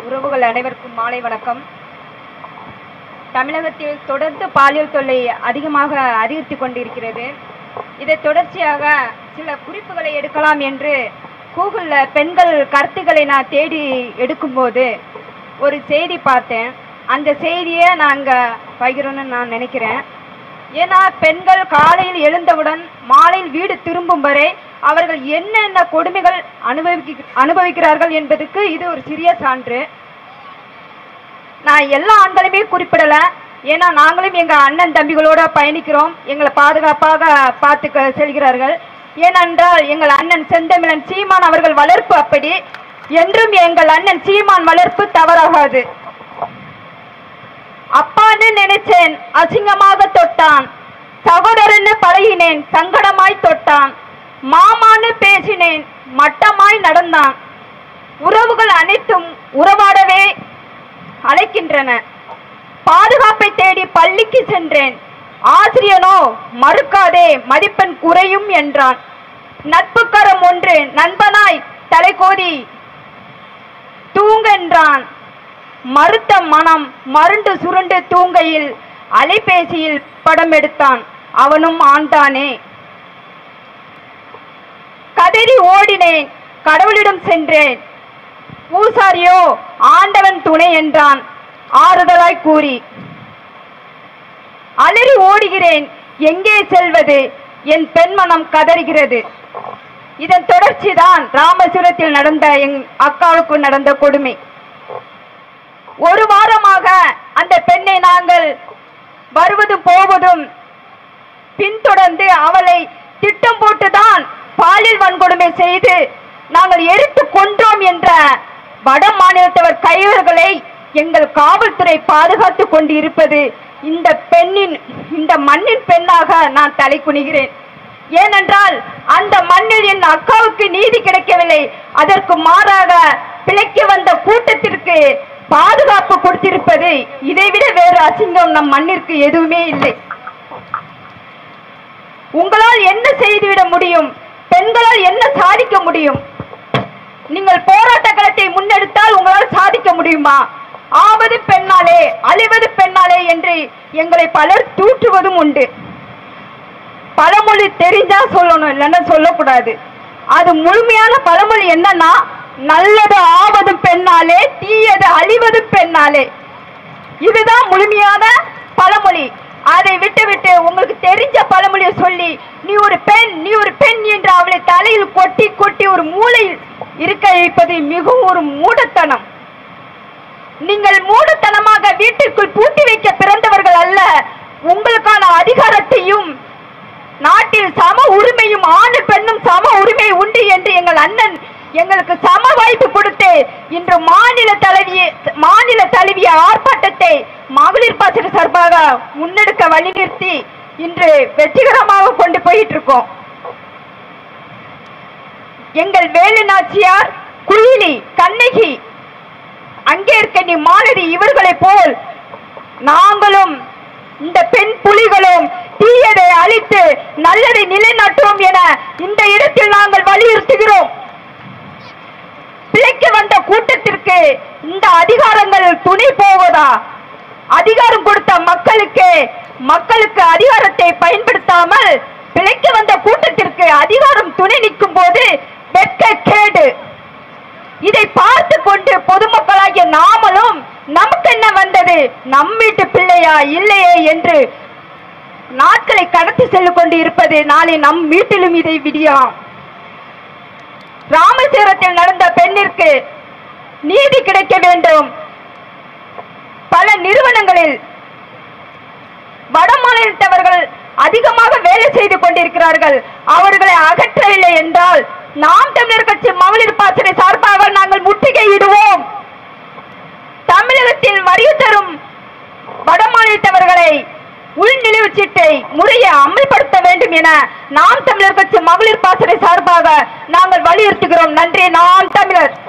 உறவுகள் அனைவருக்கும் மாலை வணக்கம் தமிழகத்தில் தொடர்ந்து பாலியல் தொல்லை அதிகமாக அதிகரித்து கொண்டிருக்கிறது இதை தொடர்ச்சியாக சில குறிப்புகளை எடுக்கலாம் என்று கூகுளில் பெண்கள் கருத்துக்களை நான் தேடி எடுக்கும்போது ஒரு செய்தி பார்த்தேன் அந்த செய்தியை நான் இங்கே பகிரணும்னு நான் நினைக்கிறேன் ஏன்னா பெண்கள் காலையில் எழுந்தவுடன் மாலையில் வீடு திரும்பும் வரை அவர்கள் என்னென்ன கொடுமைகள் அனுபவிக்க அனுபவிக்கிறார்கள் என்பதுக்கு இது ஒரு சிறிய சான்று நான் எல்லா ஆண்களையுமே குறிப்பிடல ஏன்னா நாங்களும் எங்க அண்ணன் தம்பிகளோட பயணிக்கிறோம் எங்களை பாதுகாப்பாக பார்த்து செல்கிறார்கள் ஏனென்றால் எங்கள் அண்ணன் செந்தமிழன் சீமான் அவர்கள் வளர்ப்பு அப்படி என்றும் எங்கள் அண்ணன் சீமான் வளர்ப்பு தவறாகாது அப்பான்னு நினைச்சேன் அசிங்கமாக தொட்டான் சகோதரன்னு பழகினேன் சங்கடமாய் தொட்டான் மாமான்னு பேசினேன் மட்டமாய் நடந்தான் உறவுகள் அனைத்தும் உறவாடவே அழைக்கின்றன பாதுகாப்பை தேடி பள்ளிக்கு சென்றேன் ஆசிரியனோ மறுக்காதே மதிப்பெண் குறையும் என்றான் நட்புக்கரம் ஒன்று நண்பனாய் தலைகோதி தூங்கென்றான் மறுத்த மனம் மருண்டு சுருண்டு தூங்கையில் அலைபேசியில் படம் எடுத்தான் அவனும் ஆண்டானே கதறி ஓடினேன் கடவுளிடம் சென்றேன் பூசாரியோ ஆண்டவன் துணை என்றான் ஆறுதலாய் கூறி அலறி ஓடுகிறேன் எங்கே செல்வது என் பெண்மனம் கதறுகிறது இதன் தொடர்ச்சிதான் ராமேஸ்வரத்தில் நடந்த என் அக்காவுக்கு நடந்த கொடுமை ஒரு வாரமாக அந்த பெண்ணை நாங்கள் வருவதும் போவதும் பின்தொடர்ந்து அவளை திட்டம் போட்டுதான் பாலியல் வன்கொடுமை செய்து நாங்கள் எரித்து கொன்றோம் என்ற வட மாநிலத்தவர் கைவர்களை எங்கள் காவல்துறை பாதுகாத்து கொண்டு இருப்பது இந்த பெண்ணின் இந்த மண்ணின் பெண்ணாக நான் தலை குனிகிறேன் ஏனென்றால் அந்த மண்ணில் என் அக்காவுக்கு நீதி கிடைக்கவில்லை அதற்கு மாறாக பிழைக்க வந்த கூட்டத்திற்கு பாதுகாப்பு கொடுத்திருப்பது இதைவிட வேறு அசிங்கம் நம் மண்ணிற்கு எதுவுமே இல்லை உங்களால் என்ன செய்துவிட முடியும் பெண்களால் என்ன சாதிக்க முடியும் நீங்கள் போராட்ட களத்தை முன்னெடுத்தால் உங்களால் சாதிக்க முடியுமா ஆவது பெண்ணாலே அழிவது பெண்ணாலே என்று எங்களை பலர் தூற்றுவதும் உண்டு பழமொழி தெரிஞ்சா சொல்லணும் இல்லைன்னா சொல்லக்கூடாது அது முழுமையான பழமொழி என்னன்னா நல்லது ஆவது பெண்ணாலே தீயது அழிவது பெண்ணாலே இதுதான் முழுமையான பழமொழி அதை விட்டு விட்டு உங்களுக்கு தெரிஞ்ச பழமொழியை சொல்லி நீ ஒரு பெண் நீ ஒரு பெண் என்று அவளை தலையில் கொட்டி கொட்டி ஒரு மூலையில் இருக்க வைப்பது மிகவும் ஒரு மூடத்தனம் நீங்கள் மூடத்தனமாக வீட்டிற்குள் பூட்டி வைக்க பிறந்தவர்கள் அல்ல உங்களுக்கான அதிகாரத்தையும் நாட்டில் சம உரிமையும் ஆணு பெண்ணும் சம உரிமை உண்டு என்று எங்கள் அண்ணன் எங்களுக்கு சம வாய்ப்பு கொடுத்து இன்று மாநில தலைவிய மாநில தழுவிய ஆர்ப்பாட்டத்தை மகளிர் பாசன சார்பாக முன்னெடுக்க வழிநிறுத்தி இன்று வெற்றிகரமாக கொண்டு போயிட்டு இருக்கோம் எங்கள் வேலு நாச்சியார் குயிலி கண்ணகி அங்கே இருக்க நீ மாலதி இவர்களைப் போல் நாங்களும் இந்த பெண் புலிகளும் தீயதை அழித்து நல்லதை நிலைநாட்டுவோம் என இந்த இடத்தில் நாங்கள் வலியுறுத்துகிறோம் பிழைக்க வந்த கூட்டத்திற்கு இந்த அதிகாரங்கள் துணை போவதா அதிகாரம் கொடுத்த மக்களுக்கு மக்களுக்கு அதிகாரத்தை பயன்படுத்தாமல் பிழைக்க வந்த கூட்டத்திற்கு அதிகாரம் துணை நிற்கும் போது வெட்க கேடு இதை பார்த்து கொண்டு பொதுமக்களாகிய நாமளும் நமக்கு என்ன வந்தது நம் வீட்டு பிள்ளையா இல்லையே என்று நாட்களை கடத்தி செல்லு கொண்டு இருப்பது நாளை நம் வீட்டிலும் இதை விடியாம் ராமேஸ்வரத்தில் நடந்த பெண்ணிற்கு நீதி கிடைக்க வேண்டும் பல நிறுவனங்களில் வடமாநிலத்தவர்கள் அதிகமாக வேலை செய்து கொண்டிருக்கிறார்கள் அவர்களை அகற்றவில்லை என்றால் நாம் தமிழர் கட்சி மகளிர் பாசனை சார்பாக நாங்கள் முற்றுகையிடுவோம் தமிழகத்தில் வரி தரும் வடமாநிலத்தவர்களை உள்நிலைவு சீட்டை முறையை அமல்படுத்த வேண்டும் என நாம் தமிழர் கட்சி மகளிர் பாசனை சார்பாக நாங்கள் வலியுறுத்துகிறோம் நன்றி நாம் தமிழர்